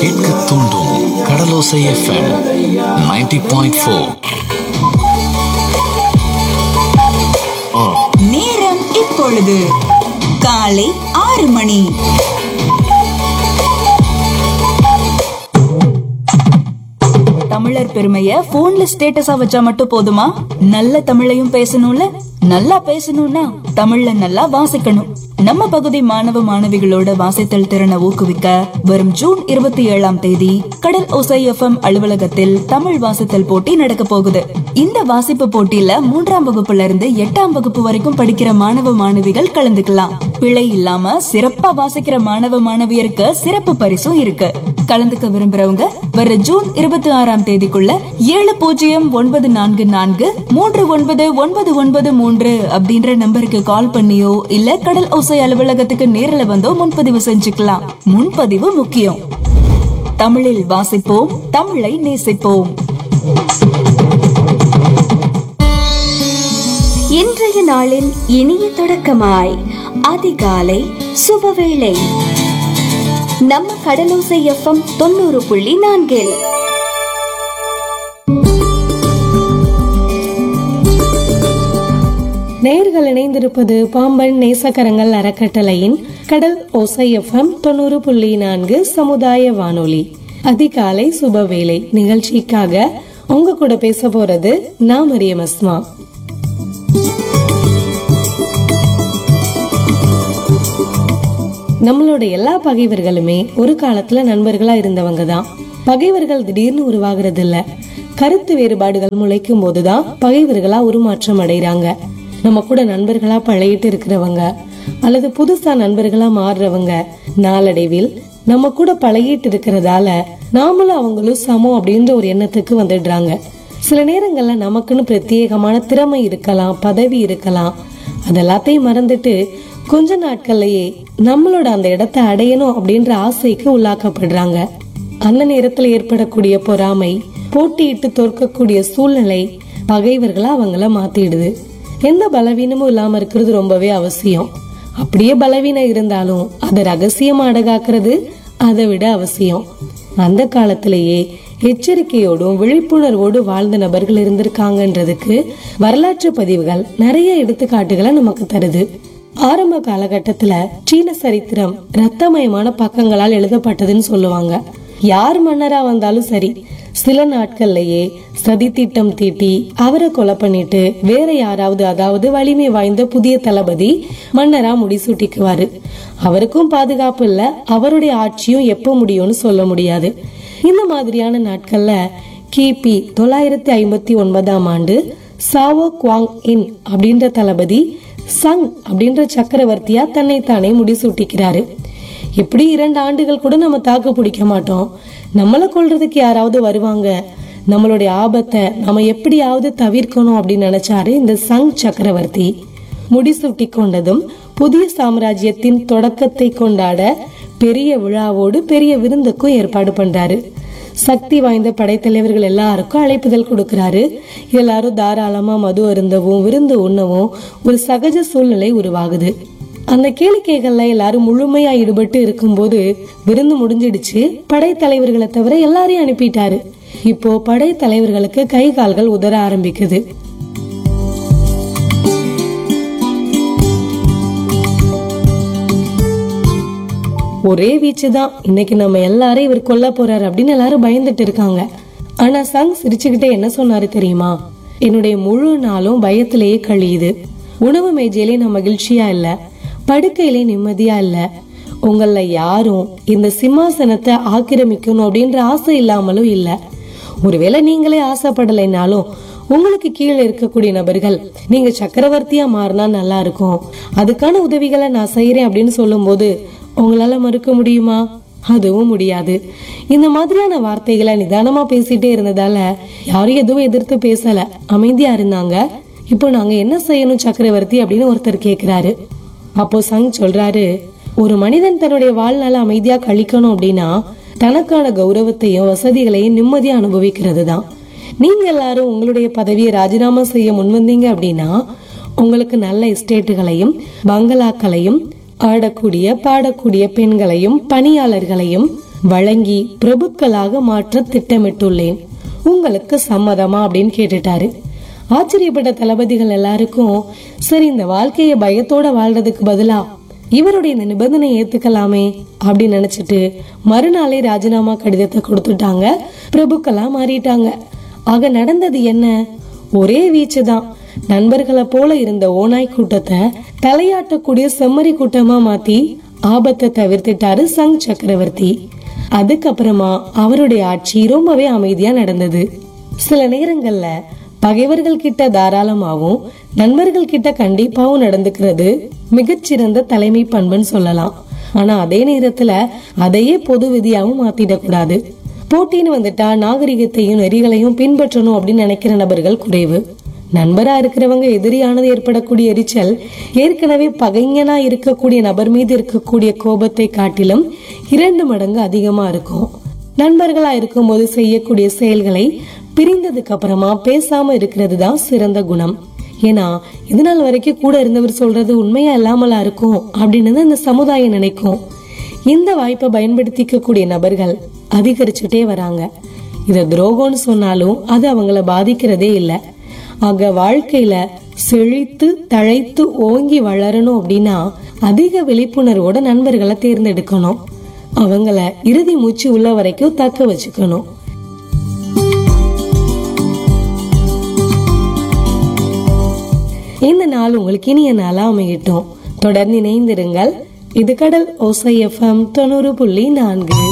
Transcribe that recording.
கேட்க தூண்டும் கடலோசை FM 90.4 point four நேரம் இப்பொழுது காலை ஆறு மணி தமிழர் பெருமைய போன்ல ஸ்டேட்டஸா வச்சா மட்டும் போதுமா நல்ல தமிழையும் பேசணும்ல நல்லா பேசணும்னா தமிழ்ல நல்லா வாசிக்கணும் நம்ம பகுதி மாணவ மாணவிகளோட வாசித்தல் திறனை ஊக்குவிக்க வரும் ஜூன் இருபத்தி ஏழாம் தேதி கடல் ஒசை எஃப்எம் அலுவலகத்தில் தமிழ் வாசித்தல் போட்டி நடக்க போகுது இந்த வாசிப்பு போட்டியில மூன்றாம் வகுப்புல இருந்து எட்டாம் வகுப்பு வரைக்கும் படிக்கிற மாணவ மாணவிகள் கலந்துக்கலாம் பிழை இல்லாம சிறப்பா வாசிக்கிற மாணவ மாணவியருக்கு சிறப்பு பரிசும் இருக்கு கலந்துக்க விரும்புறவங்க வர ஜூன் இருபத்தி ஆறாம் தேதிக்குள்ள ஏழு பூஜ்ஜியம் ஒன்பது நான்கு நான்கு மூன்று ஒன்பது ஒன்பது ஒன்பது மூன்று அப்படின்ற நம்பருக்கு கால் பண்ணியோ இல்ல கடல் ஓசை அலுவலகத்துக்கு நேரில் வந்தோ முன்பதிவு செஞ்சுக்கலாம் முன்பதிவு முக்கியம் தமிழில் வாசிப்போம் தமிழை நேசிப்போம் இன்றைய நாளின் இனிய தொடக்கமாய் அதிகாலை சுபவேளை நம்ம கடலோசை எஃப்எம் தொண்ணூறு புள்ளி நான்கில் நேர்கள் இணைந்திருப்பது பாம்பன் நேசக்கரங்கள் அறக்கட்டளையின் கடல் ஓசை எஃப்எம் தொண்ணூறு புள்ளி நான்கு சமுதாய வானொலி அதிகாலை சுபவேளை நிகழ்ச்சிக்காக உங்க கூட பேச போறது நான் மரியம் அஸ்மா நம்மளோட எல்லா பகைவர்களுமே ஒரு காலத்துல நண்பர்களா இருந்தவங்க தான் பகைவர்கள் திடீர்னு உருவாகிறது இல்ல கருத்து வேறுபாடுகள் முளைக்கும் போதுதான் பகைவர்களா உருமாற்றம் அடைறாங்க நம்ம கூட நண்பர்களா பழகிட்டு இருக்கிறவங்க அல்லது புதுசா நண்பர்களா மாறுறவங்க நாளடைவில் நம்ம கூட பழகிட்டு இருக்கிறதால நாமளும் அவங்களும் சமம் அப்படின்ற ஒரு எண்ணத்துக்கு வந்துடுறாங்க சில நேரங்கள்ல நமக்குன்னு பிரத்யேகமான திறமை இருக்கலாம் பதவி இருக்கலாம் அதெல்லாத்தையும் மறந்துட்டு கொஞ்ச நாட்கள்லயே நம்மளோட அந்த இடத்தை அடையணும் அப்படின்ற ஆசைக்கு உள்ளாக்கப்படுறாங்க அந்த நேரத்துல ஏற்படக்கூடிய பொறாமை போட்டியிட்டு தோற்கக்கூடிய சூழ்நிலை பகைவர்களா அவங்கள மாத்திடுது எந்த பலவீனமும் இல்லாம இருக்கிறது ரொம்பவே அவசியம் அப்படியே பலவீனம் இருந்தாலும் அதை ரகசியமா அடகாக்குறது அதை விட அவசியம் அந்த காலத்திலேயே எச்சரிக்கையோடும் விழிப்புணர்வோடு வாழ்ந்த நபர்கள் இருந்திருக்காங்கன்றதுக்கு வரலாற்று பதிவுகள் நிறைய எடுத்துக்காட்டுகளை நமக்கு தருது ஆரம்ப காலகட்டத்துல சீன சரித்திரம் ரத்தமயமான பக்கங்களால் எழுதப்பட்டதுன்னு சொல்லுவாங்க யார் மன்னரா வந்தாலும் சரி சில நாட்கள்லயே சதி திட்டம் தீட்டி அவரை கொலை பண்ணிட்டு வேற யாராவது அதாவது வலிமை வாய்ந்த புதிய தளபதி மன்னரா முடிசூட்டிக்குவாரு அவருக்கும் பாதுகாப்பு இல்ல அவருடைய ஆட்சியும் எப்ப முடியும்னு சொல்ல முடியாது இந்த மாதிரியான நாட்கள்ல கிபி தொள்ளாயிரத்தி ஐம்பத்தி ஒன்பதாம் ஆண்டு சாவோ குவாங் இன் அப்படின்ற தளபதி சங் அப்படின்ற சக்கரவர்த்தியா தன்னைத்தானே முடிசூட்டிக்கிறாரு இப்படி இரண்டு ஆண்டுகள் கூட நம்ம தாக்கு பிடிக்க மாட்டோம் நம்மள கொல்றதுக்கு யாராவது வருவாங்க நம்மளுடைய ஆபத்தை நம்ம எப்படியாவது தவிர்க்கணும் அப்படின்னு நினைச்சாரு இந்த சங் சக்கரவர்த்தி முடிசூட்டி கொண்டதும் புதிய சாம்ராஜ்யத்தின் தொடக்கத்தை கொண்டாட பெரிய விழாவோடு பெரிய விருந்துக்கும் ஏற்பாடு பண்றாரு சக்தி வாய்ந்த படைத்தலைவர்கள் எல்லாருக்கும் அழைப்புதல் கொடுக்கறாரு எல்லாரும் தாராளமா மது அருந்தவும் விருந்து உண்ணவும் ஒரு சகஜ சூழ்நிலை உருவாகுது அந்த கேளிக்கைகள்ல எல்லாரும் முழுமையா ஈடுபட்டு இருக்கும்போது விருந்து முடிஞ்சிடுச்சு படைத்தலைவர்களை தவிர எல்லாரையும் அனுப்பிட்டாரு இப்போ படைத்தலைவர்களுக்கு கை கால்கள் உதற ஆரம்பிக்குது ஒரே வீச்சு தான் இன்னைக்கு நம்ம எல்லாரும் இவர் கொல்ல போறாரு அப்படின்னு எல்லாரும் பயந்துட்டு இருக்காங்க ஆனா சங் சிரிச்சுக்கிட்டே என்ன சொன்னாரு தெரியுமா என்னுடைய முழு நாளும் பயத்திலேயே கழியுது உணவு மேஜையிலே நான் மகிழ்ச்சியா இல்ல படுக்கையிலே நிம்மதியா இல்ல உங்கள யாரும் இந்த சிம்மாசனத்தை ஆக்கிரமிக்கணும் அப்படின்ற ஆசை இல்லாமலும் இல்ல ஒருவேளை நீங்களே ஆசைப்படலைனாலும் உங்களுக்கு கீழே இருக்கக்கூடிய நபர்கள் நீங்க சக்கரவர்த்தியா மாறினா நல்லா இருக்கும் அதுக்கான உதவிகளை நான் செய்யறேன் அப்படின்னு சொல்லும்போது உங்களால மறுக்க முடியுமா அதுவும் முடியாது இந்த மாதிரியான வார்த்தைகளை நிதானமா பேசிட்டே இருந்ததால யாரும் எதுவும் எதிர்த்து பேசல அமைதியா இருந்தாங்க இப்போ நாங்க என்ன செய்யணும் சக்கரவர்த்தி அப்படின்னு ஒருத்தர் கேக்குறாரு அப்போ சங் சொல்றாரு ஒரு மனிதன் தன்னுடைய வாழ்நாள அமைதியா கழிக்கணும் அப்படின்னா தனக்கான கௌரவத்தையும் வசதிகளையும் நிம்மதியா அனுபவிக்கிறது தான் நீங்க எல்லாரும் உங்களுடைய பதவியை ராஜினாமா செய்ய முன்வந்தீங்க அப்படின்னா உங்களுக்கு நல்ல எஸ்டேட்டுகளையும் பங்களாக்களையும் ஆடக்கூடிய பாடக்கூடிய பெண்களையும் பணியாளர்களையும் வழங்கி பிரபுக்களாக மாற்ற திட்டமிட்டுள்ளேன் உங்களுக்கு சம்மதமா அப்படின்னு கேட்டுட்டாரு ஆச்சரியப்பட்ட தளபதிகள் எல்லாருக்கும் சரி இந்த வாழ்க்கைய பயத்தோட வாழ்றதுக்கு பதிலா இவருடைய இந்த நிபந்தனையை ஏத்துக்கலாமே அப்படின்னு நினைச்சிட்டு மறுநாளே ராஜினாமா கடிதத்தை கொடுத்துட்டாங்க பிரபுக்களா மாறிட்டாங்க ஆக நடந்தது என்ன ஒரே வீச்சு தான் நண்பர்களை போல இருந்த ஓநாய் கூட்டத்தை தலையாட்டக்கூடிய செம்மறி கூட்டமா மாத்தி ஆபத்தை தவிர்த்துட்டாரு சங் சக்கரவர்த்தி அதுக்கப்புறமா அவருடைய ஆட்சி ரொம்பவே அமைதியா நடந்தது சில நேரங்கள்ல பகைவர்கள் கிட்ட தாராளமாவும் நண்பர்கள் கிட்ட கண்டிப்பாவும் நடந்துக்கிறது மிகச்சிறந்த தலைமை பண்புன்னு சொல்லலாம் ஆனா அதே நேரத்துல அதையே பொது விதியாவும் மாத்திடக்கூடாது போட்டின்னு வந்துட்டா நாகரிகத்தையும் நெறிகளையும் பின்பற்றணும் அப்படின்னு நினைக்கிற நபர்கள் குறைவு நண்பரா இருக்கிறவங்க எதிரியானது ஏற்படக்கூடிய எரிச்சல் ஏற்கனவே பகைஞனா இருக்கக்கூடிய நபர் மீது இருக்கக்கூடிய கோபத்தை காட்டிலும் இரண்டு மடங்கு அதிகமா இருக்கும் நண்பர்களா இருக்கும்போது செய்யக்கூடிய செயல்களை பிரிந்ததுக்கு அப்புறமா பேசாம இருக்கிறது தான் சிறந்த குணம் ஏன்னா இது நாள் வரைக்கும் கூட இருந்தவர் சொல்றது உண்மையா இல்லாமலா இருக்கும் அப்படின்னு தான் இந்த சமுதாயம் நினைக்கும் இந்த வாய்ப்பை பயன்படுத்திக்க கூடிய நபர்கள் அதிகரிச்சுட்டே வராங்க இத துரோகம்னு சொன்னாலும் அது அவங்கள பாதிக்கிறதே இல்ல ஆக வாழ்க்கையில செழித்து தழைத்து ஓங்கி வளரணும் அப்படின்னா அதிக விழிப்புணர்வோட நண்பர்களை தேர்ந்தெடுக்கணும் அவங்கள இறுதி மூச்சு உள்ள வரைக்கும் தக்க வச்சுக்கணும் இந்த நாள் உங்களுக்கு இனிய நாளா அமையட்டும் தொடர்ந்து இணைந்திருங்கள் இது கடல் ஓசை எஃப்எம் தொண்ணூறு புள்ளி நான்கு